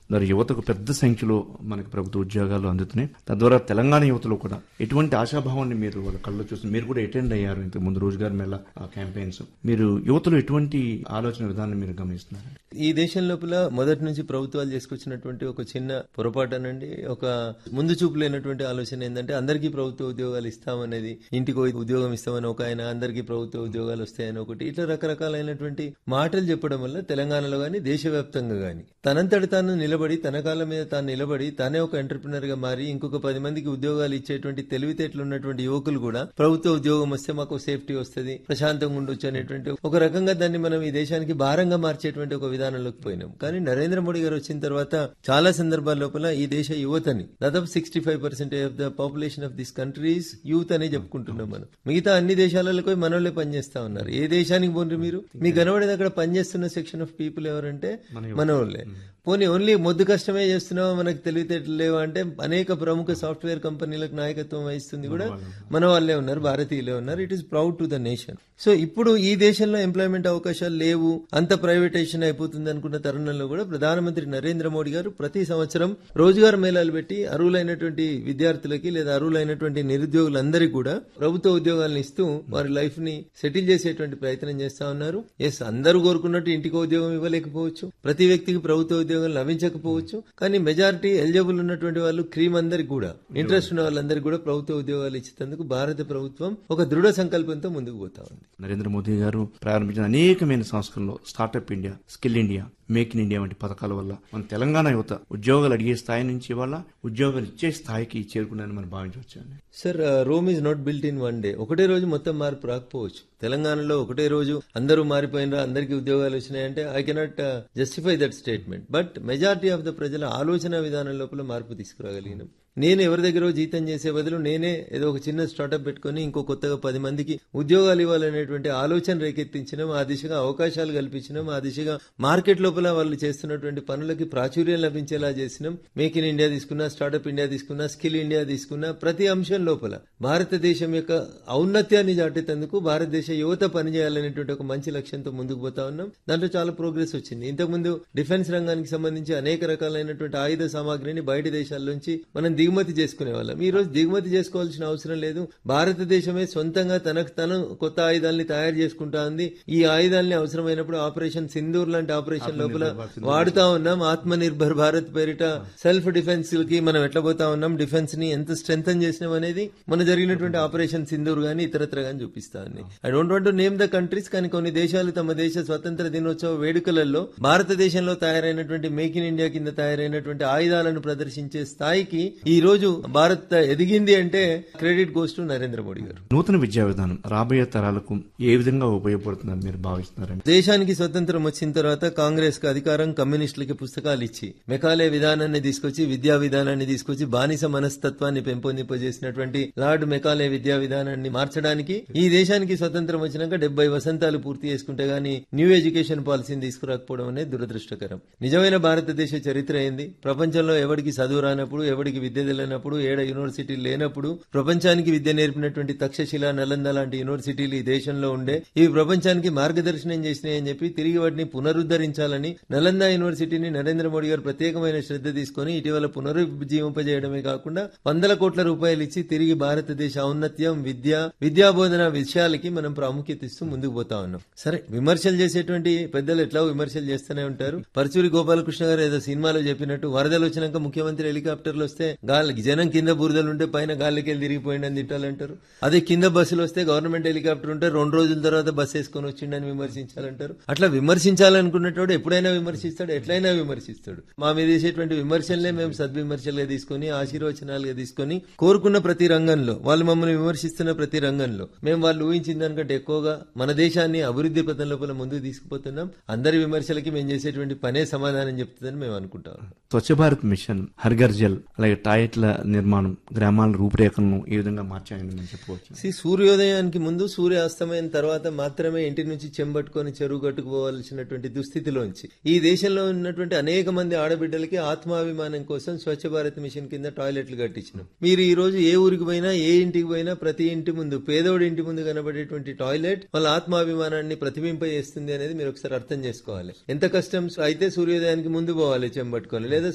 మరి యువతకు పెద్ద సంఖ్యలో మనకి ప్రభుత్వ ఉద్యోగాలు అందుతున్నాయి తద్వారా తెలంగాణ యువతలో కూడా ఎటువంటి ఆశాభావాన్ని మీరు వాళ్ళ కళ్ళు చూసి మీరు కూడా అటెండ్ అయ్యారు ఇంతకు ముందు రోజుగారు మేళ క్యాంపెయిన్స్ మీరు యువతలో ఎటువంటి ఆలోచన విధానం మీరు గమనిస్తున్నారు ఈ దేశం లోపల మొదటి నుంచి ప్రభుత్వాలు చేసుకొచ్చినటువంటి ఒక చిన్న పొరపాటనండి ఒక ముందు చూపు లేనటువంటి ఆలోచన ఏంటంటే అందరికీ ప్రభుత్వ ఉద్యోగాలు ఇస్తామనేది ఇంటికి పోయి ఉద్యోగం ఇస్తామని ఒక ఆయన అందరికీ ప్రభుత్వ ఉద్యోగాలు వస్తాయని ఒకటి ఇట్లా రకరకాలైనటువంటి మాటలు చెప్పడం వల్ల తెలంగాణలో గాని దేశవ్యాప్తంగా గాని తనంతటి తాను నిలబడి తన కాళ్ళ మీద తాను నిలబడి తానే ఒక ఎంటర్ప్రినర్ గా మారి ఇంకొక పది మందికి ఉద్యోగాలు ఇచ్చేటువంటి తెలివితేటలు ఉన్నటువంటి యువకులు కూడా ప్రభుత్వ ఉద్యోగం వస్తే మాకు సేఫ్టీ వస్తుంది ప్రశాంతంగా ఉండొచ్చు అనేటువంటి ఒక రకంగా దాన్ని మనం ఈ దేశానికి భారంగా మార్చేటువంటి ఒక విధానంలోకి పోయినాం కానీ నరేంద్ర మోడీ గారు వచ్చిన తర్వాత చాలా సందర్భాల లోపల ఈ దేశ యువతని దాదాపు sixty five percent of the population of this countries youth అనే చెప్పుకుంటున్నాం మనం మిగతా అన్ని దేశాలలో పోయి మనోళ్ళే పనిచేస్తా ఉన్నారు ఏ దేశానికి పోండ్రు మీరు మీకు కనబడేది అక్కడ పనిచేస్తున్న సెక్షన్ ఆఫ్ పీపుల్ ఎవరంటే మనోళ్ళే పోనీ ఓన్లీ మొద్దు కష్టమే చేస్తున్నావా మనకు తెలివితేటలు లేవా అంటే అనేక ప్రముఖ సాఫ్ట్వేర్ కంపెనీలకు నాయకత్వం వహిస్తుంది కూడా మన వాళ్ళే ఉన్నారు భారతీయులే ఉన్నారు it is proud to the nation so ఇప్పుడు ఈ దేశంలో ఎంప్లాయ్మెంట్ అవకాశాలు లేవు అంత ప్రైవేటైజేషన్ అయిపోతుంది అనుకున్న తరుణంలో కూడా ప్రధానమంత్రి నరేంద్ర మోడీ గారు ప్రతి సంవత్సరం రోజ్గార్ మేళాలు పెట్టి అర్హులైనటువంటి విద్యార్థులకి లేదా అర్హులైనటువంటి నిరుద్యోగులందరికీ కూడా ప్రభుత్వ ఉద్యోగాలను ఇస్తూ వారి లైఫ్ ని సెటిల్ చేసేటువంటి ప్రయత్నం చేస్తా ఉన్నారు ఎస్ అందరూ కోరుకున్నట్టు ఇంటికి ఉద్యోగం ఇవ్వలేకపోవచ్చు ప్రతి వ్యక్తికి ప్రభుత్వ ఉద్యోగం లభించకపోవచ్చు కానీ మెజారిటీ ఎలిజిబుల్ ఉన్నటువంటి వాళ్ళు క్రీమ్ అందరికి కూడా ఇంట్రెస్ట్ ఉన్న వాళ్ళందరికీ కూడా ప్రభుత్వ ఉద్యోగాలు ఇచ్చేందుకు భారత ప్రభుత్వం ఒక దృఢ సంకల్పంతో ముందుకు పోతా ఉంది నరేంద్ర మోదీ గారు ప్రారంభించిన అనేకమైన సంస్కరణలు startup India skill India make in India వంటి పథకాల వల్ల మన తెలంగాణ యువత ఉద్యోగాలు అడిగే స్థాయి నుంచి ఇవాళ ఉద్యోగాలు ఇచ్చే స్థాయికి చేరుకున్నారని మనం భావించవచ్చు అండి sir Rome is not built in one day ఒకటే రోజు మొత్తం మార్పు రాకపోవచ్చు తెలంగాణలో ఒకటే రోజు అందరూ మారిపోయినరా అందరికీ ఉద్యోగాలు వచ్చినాయంటే I cannot justify that statement but majority of the ప్రజల ఆలోచన విధానం లోపల మార్పు తీసుకురాగలిగినాం నేను ఎవరి దగ్గర జీతం చేసే బదులు నేనే ఏదో ఒక చిన్న స్టార్టప్ పెట్టుకుని ఇంకో కొత్తగా పది మందికి ఉద్యోగాలు ఇవ్వాలనేటువంటి ఆలోచన రేకెత్తించినాం ఆ దిశగా అవకాశాలు కల్పించినాం ఆ దిశగా మార్కెట్ లోపల వాళ్ళు చేస్తున్నటువంటి పనులకి ప్రాచుర్యం లభించేలా చేసినాం మేక్ ఇన్ ఇండియా తీసుకున్నా స్టార్టప్ ఇండియా తీసుకున్నా స్కిల్ ఇండియా తీసుకున్నా ప్రతి అంశం లోపల భారతదేశం యొక్క ఔన్నత్యాన్ని చాటేందుకు భారతదేశ యువత పనిచేయాలనేటువంటి ఒక మంచి లక్ష్యంతో ముందుకు పోతా ఉన్నాం దాంట్లో చాలా ప్రోగ్రెస్ వచ్చింది ఇంతకుముందు డిఫెన్స్ రంగానికి సంబంధించి అనేక రకాలైనటువంటి ఆయుధ సామాగ్రిని బయట దేశాల నుంచి మనం దిగుమతి చేసుకునే వాళ్ళం ఈ రోజు దిగుమతి చేసుకోవాల్సిన అవసరం లేదు భారతదేశమే సొంతంగా తనకు తను కొత్త ఆయుధాలని తయారు చేసుకుంటా ఉంది ఈ ఆయుధాలని అవసరమైనప్పుడు ఆపరేషన్ సింధూర్ లాంటి ఆపరేషన్ లోపల వాడుతా ఉన్నాం ఆత్మ నిర్భర్ భారత్ పేరిట సెల్ఫ్ డిఫెన్స్ కి మనం ఎట్లా పోతా ఉన్నాం డిఫెన్స్ ని ఎంత స్ట్రెంగ్ చేసినాం అనేది మన జరిగినటువంటి ఆపరేషన్ సింధూర్ గానీ ఇతరత్ర గానీ చూపిస్తా ఉంది I don't want name the countries కానీ కొన్ని దేశాలు తమ దేశ స్వతంత్ర దినోత్సవ వేడుకలలో భారతదేశంలో తయారైనటువంటి మేక్ ఇన్ ఇండియా కింద తయారైనటువంటి ఆయుధాలను ప్రదర్శించే స్థాయికి ఈ రోజు భారత్ ఎదిగింది అంటే credit goes to Narendra Modi garu నూతన విద్యా విధానం రాబోయే తరాలకు ఏ విధంగా ఉపయోగపడుతుందని మీరు భావిస్తున్నారండి దేశానికి స్వతంత్రం వచ్చిన తర్వాత కాంగ్రెస్ కు అధికారం కమ్యూనిస్టులకి పుస్తకాలు ఇచ్చి మెకాలే విధానాన్ని తీసుకొచ్చి విద్యా విధానాన్ని తీసుకొచ్చి బానిస మనస్తత్వాన్ని పెంపొందింపజేసినటువంటి లార్డ్ మెకాలే విద్యా విధానాన్ని మార్చడానికి ఈ దేశానికి స్వతంత్రం వచ్చినాక డెబ్బై వసంతాలు పూర్తి చేసుకుంటే గానీ న్యూ ఎడ్యుకేషన్ పాలసీని తీసుకురాకపోవడం అనేది దురదృష్టకరం నిజమైన భారతదేశ చరిత్ర ఏంది ప్రపంచంలో ఎవరికి చదువు రానప్పుడు ఎవరికి విద్య తెలియనప్పుడు ఏడ యూనివర్సిటీ లేనప్పుడు ప్రపంచానికి విద్య నేర్పినటువంటి తక్షశిల నలంద లాంటి యూనివర్సిటీలు ఈ దేశంలో ఉండే ఇవి ప్రపంచానికి మార్గదర్శనం చేసినాయి అని చెప్పి తిరిగి వాటిని పునరుద్ధరించాలని నలంద యూనివర్సిటీని నరేంద్ర మోడీ గారు ప్రత్యేకమైన శ్రద్ధ తీసుకుని ఇటీవల పునరుజ్జీవింపజేయడమే కాకుండా వందల కోట్ల రూపాయలు ఇచ్చి తిరిగి భారతదేశ ఔన్నత్యం విద్య విద్యా బోధన విషయాలకి మనం ప్రాముఖ్యత ఇస్తూ ముందుకు పోతా ఉన్నాం సరే విమర్శలు చేసేటువంటి పెద్దలు ఎట్లా విమర్శలు చేస్తూనే ఉంటారు పరచూరి గోపాలకృష్ణ గారు ఏదో సినిమాలో చెప్పినట్టు వరదలు వచ్చినాక ముఖ్యమంత్రి హెలికాప్టర్లు వస్తే గాలి జనం కింద బురదలు ఉంటే పైన గాలికి వెళ్ళి తిరిగిపోయిండని తిట్టాలంటారు అదే కింద బస్సులు వస్తే గవర్నమెంట్ హెలికాప్టర్ ఉంటే రెండు రోజుల తర్వాత బస్ వేసుకొని వచ్చిండని విమర్శించాలంటారు అట్లా విమర్శించాలనుకున్నట్టు ఎప్పుడైనా విమర్శిస్తాడు ఎట్లయినా విమర్శిస్తాడు మా మీద చేసేటువంటి విమర్శలనే మేము సద్విమర్శలుగా తీసుకొని ఆశీర్వచనాలుగా తీసుకొని కోరుకున్న ప్రతి రంగంలో వాళ్ళు మమ్మల్ని విమర్శిస్తున్న ప్రతి రంగంలో మేము వాళ్ళు ఊహించిన దానికంటే ఎక్కువగా మన దేశాన్ని అభివృద్ధి పథం లోపల ముందుకు తీసుకుపోతున్నాం అందరి విమర్శలకి మేము చేసేటువంటి పనే సమాధానం చెప్తుందని మేము అనుకుంటాం స్వచ్ఛ భారత్ మిషన్ హర్ఘర్ జల్ అలాగే టాయిలెట్ల నిర్మాణం గ్రామాల రూపురేఖలను ఏ విధంగా మార్చాయని మనం చెప్పవచ్చు సి సూర్యోదయానికి ముందు సూర్యాస్తమయం తర్వాత మాత్రమే ఇంటి నుంచి చెంబట్టుకొని చెరువు కట్టుకోవాల్సినటువంటి దుస్థితిలోంచి ఈ దేశంలో ఉన్నటువంటి అనేక మంది ఆడబిడ్డలకి ఆత్మాభిమానం కోసం స్వచ్ఛ భారత్ మిషన్ కింద టాయిలెట్లు కట్టించినాం మీరు ఈ రోజు ఏ ఊరికి పోయినా ఏ ఇంటికి పోయినా ప్రతి ఇంటి ముందు పేదోడి ఇంటి ముందు కనబడేటువంటి టాయిలెట్ వాళ్ళ ఆత్మాభిమానాన్ని ప్రతిబింపజేస్తుంది అనేది మీరు ఒకసారి అర్థం చేసుకోవాలి ఎంత కష్టం అయితే సూర్యోదయానికి ముందు పోవాలి చెంబట్టుకొని లేదా